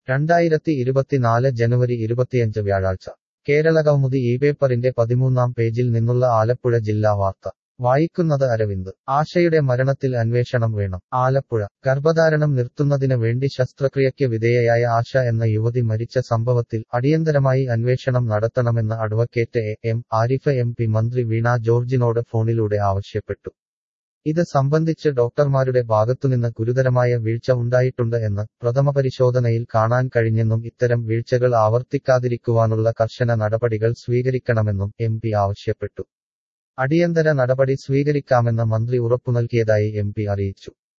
രണ്ടായിരത്തി ഇരുപത്തിനാല് ജനുവരി ഇരുപത്തിയഞ്ച് വ്യാഴാഴ്ച കേരളകൗമുദി ഈ പേപ്പറിന്റെ പതിമൂന്നാം പേജിൽ നിന്നുള്ള ആലപ്പുഴ ജില്ലാ വാർത്ത വായിക്കുന്നത് അരവിന്ദ് ആശയുടെ മരണത്തിൽ അന്വേഷണം വേണം ആലപ്പുഴ ഗർഭധാരണം നിർത്തുന്നതിന് വേണ്ടി ശസ്ത്രക്രിയയ്ക്ക് വിധേയയായ ആശ എന്ന യുവതി മരിച്ച സംഭവത്തിൽ അടിയന്തരമായി അന്വേഷണം നടത്തണമെന്ന് advocate A M Arif M P മന്ത്രി വീണ ജോർജിനോട് ഫോണിലൂടെ ആവശ്യപ്പെട്ടു ഇത് സംബന്ധിച്ച് ഡോക്ടർമാരുടെ ഭാഗത്തുനിന്ന് ഗുരുതരമായ വീഴ്ച ഉണ്ടായിട്ടുണ്ട് എന്ന് പ്രഥമപരിശോധനയിൽ കാണാൻ കഴിഞ്ഞെന്നും ഇത്തരം വീഴ്ചകൾ ആവർത്തിക്കാതിരിക്കുവാനുള്ള കർശന നടപടികൾ സ്വീകരിക്കണമെന്നും എം പി ആവശ്യപ്പെട്ടു അടിയന്തര നടപടി സ്വീകരിക്കാമെന്ന് മന്ത്രി ഉറപ്പുനൽകിയതായി എം പി അറിയിച്ചു